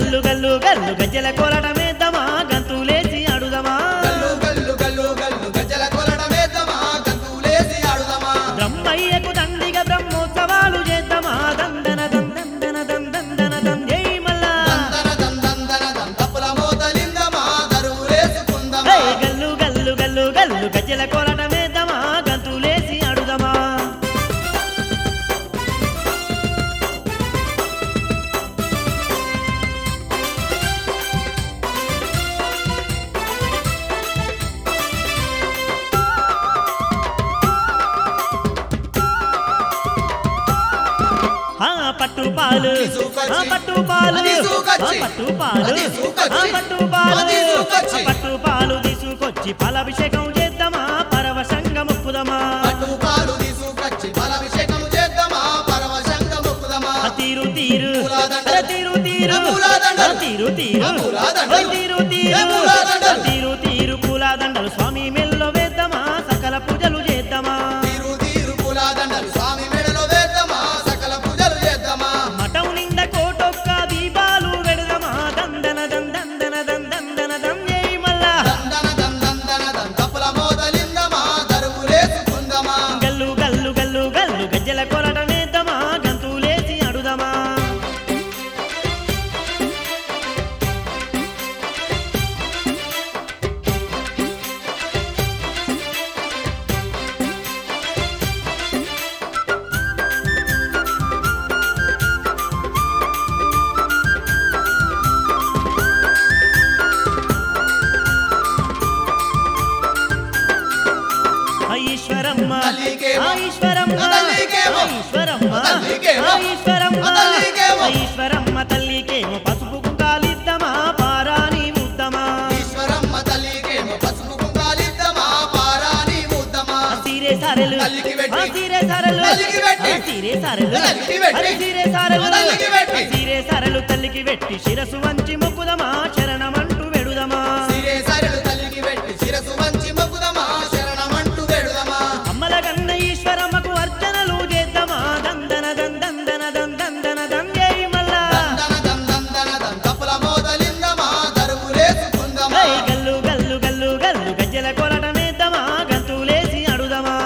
గల్లు గల్లు గల్లు గజ్జల కోలటమేద్దామా గంతులేసి అడుదమా గల్లు గల్లు గల్లు గల్లు గజ్జల కొలడమేద్దామా గంతులేసి ఆడుదామా బ్రహ్మయ్యకు దండిగా బ్రహ్మోత్సవాలు చేద్దామా దందన దందన దందన దం జై మల్లా దందన దందన దంతపుల మోతలిందమా దరువులేసుకుందమా హే గల్లు గల్లు గల్లు గల్లు గజ్జల కోలటమేద్దామా గంతులేసి అడుదమా ఆ పట్టు పాలు తీసుకొచ్చి, ఆ పట్టు పాలు అది ఆ తీసుకొచ్చి, పట్టు పాలు అది తీసుకొచ్చి, ఆ పట్టు పాలు అది తీసుకొచ్చి. ఆ పట్టు పాలు తీసుకొచ్చి ఫలాభిషేకం చేద్దామా పరవశంగ ముప్పుదమా పట్టు పాలు తీసుకొచ్చి బలాభిషేకం చేద్దామా పరవశంగ మొక్కుదమా ఆ తీరు తీరు పూలదండలు. అరే తీరు తీరు ఆ పూలదండలు. ఆ తీరు తీరు ఆ పూలదండలు. ఓ తీరు తీరు ఏ పూలదండలు. ఆ తీరు తీరు పూలదండలు స్వామి మెల్లో వేద్దామా సకల పూజలు చేద్దామా తీరు తీరు పూలదండలు స్వామి మెడలో వేద్దామా సకల పూజలు చేద్దామా మఠం నిండా కోటొక్క దీపాలు వెడదమా దందన దందన దందన దం జై మల్లా దందన దందన దంతపుల మోతలిందమా దరువులేసుకుందమా గల్లు గల్లు గల్లు గల్లు గజ్జల కొరటమేద్దామా గంతులేసి అడుదమా ఈశ్వరమ్మ తల్లికేమో. ఈశ్వరమ్మ తల్లికేమో. ఈశ్వరమ్మ తల్లికేమో. ఈశ్వరమ్మ తల్లికేమో. ఈశ్వరమ్మ తల్లికేమో పసుపు కుంకాలిద్దామా పారాని ముద్దమా ఈశ్వరమ్మ తల్లికేమో పసుపు కుంకాలిద్దామా పారాని ముద్దమా సీరే సారెలు తల్లికి పెట్టి. ఆ సీరే సారెలు తల్లికి పెట్టి. ఆ సీరే సారెలు తల్లికి పెట్టి. అరే సీరే సారెలు తల్లికి పెట్టి. ఆ సీరే సారెలు తల్లికి పెట్టి శిరసు వంచి మొక్కుదమా శరణమంటూ వెడుదమా సిరే సరడు తల్లికి పెట్టి శిరసు వంచి మొక్కుదమా శరణమంటూ వేడుదమా అమ్మల కన్న ఈశ్వరమ్మకు అర్చనలు చేద్దామా దందన దందన దందన దం జై మల్లా దందన దందన దంతపుల మోతలిందమా దరువులేసుకుందమా హే గల్లు గల్లు గల్లు గల్లు గజ్జల కొలటమేద్దామా గంతులేసి అడుదమా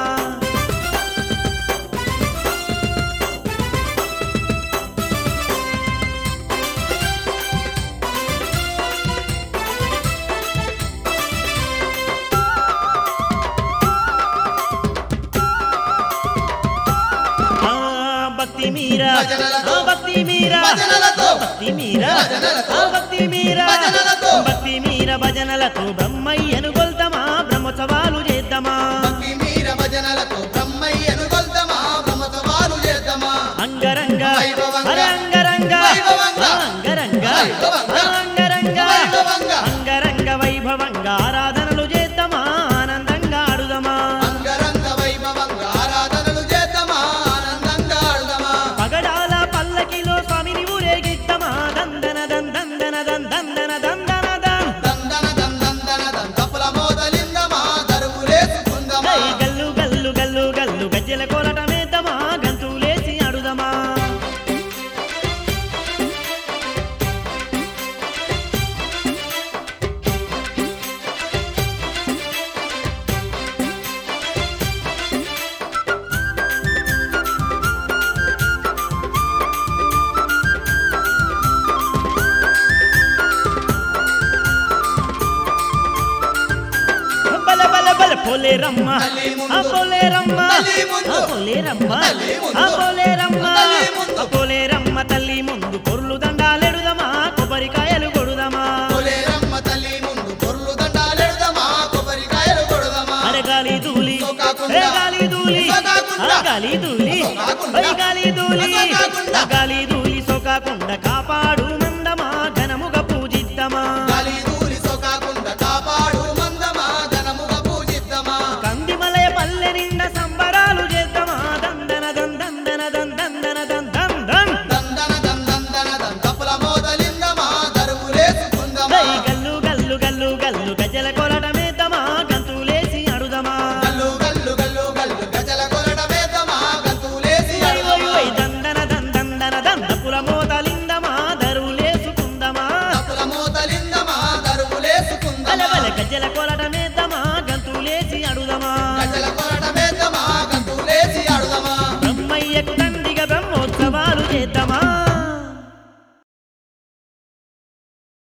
ఆ, భక్తి మీరా భజనలతో. ఆ, భక్తి మీరా భజనలతో. భక్తి మీరా భజనలతో. ఆ, భక్తి మీరా భజనలతో. భక్తి మీర భజనలతో బ్రహ్మయ్యను కొల్తామా బ్రహ్మోత్సవాలు చేద్దామా భక్తి మీర భజనలతో బ్రహ్మయ్యను కొల్దమా బ్రహ్మోత్సవాలు చేద్దామా అంగరంగ వైభవంగా. అరే అంగరంగ వైభవంగా. ఆ, అంగరంగ వైభవంగా. ఆ, అంగరంగ వైభవంగా. అంగరంగ వైభవంగా ఆరాధనలు చేద్దామా ఆనందంగా ఆడుదమా అంగరంగ వైభవంగా ఆరాధనలు చేద్దామా ఆనందంగా ఆడుదమా పగడాల పల్లకిలో స్వామిని ఊరేగిద్దమా దందన దందన దందన దందన దం దందన దందన దంతపుల మోతలిందమా దరువులేసుకుందమా హే గల్లు గల్లు గల్లు గల్లు గజ్జల కోలటమేద్దామా గంతులేసి ఆడుదమా బల బల బల పోలేరమ్మ తల్లి ముందు. ఆ పోలేరమ్మ తల్లి ముందు. ఆ పోలేరమ్మ తల్లి ముందు. ఆ పోలేరమ్మ తల్లి ముందు. ఆ పోలేరమ్మ తల్లి ముందు పొర్లు దండాలెడుదమా కొబ్బరికాయలు కొడుదమా కొలేరమ్మ తల్లి ముందు పొర్లు దండాలెడదమా కొబ్బరికాయలు కొడదమా అరే గాలి దూలి సోకాకుండా. ఏ గాలి దూలి సోకాకుండా. ఆ గాలి దూలి సోకాకుండా. ఓయ్ గాలి దూలి సోకాకుండా. ఆ గాలి దూలి సోకాకుండా కాపాడు మందమా ఘనముగా పూజిద్దమా గాలి దూరి సోకాకుండా కాపాడు మందమా ఘనముగా పూజిద్దమా కందిమలయ పల్లె నిండా సంబరాలు చేద్దామా దందన దందన దందన దందన దం దందన దందన దంతపుల మోతలిందమా దరువులేసుకుందమా హై గల్లు గల్లు గల్లు గల్లు గజల కొలటమేద్దామా గంతులేసి అడుదమా గల్లు గల్లు గల్లు గల్లు గజల కొలడమేద్దామా గంతులేసి ఓయ్ ఓయ్ అడుదమా ఓయ్ దందన దందన దందపుల మోతలిందమా కలుదమా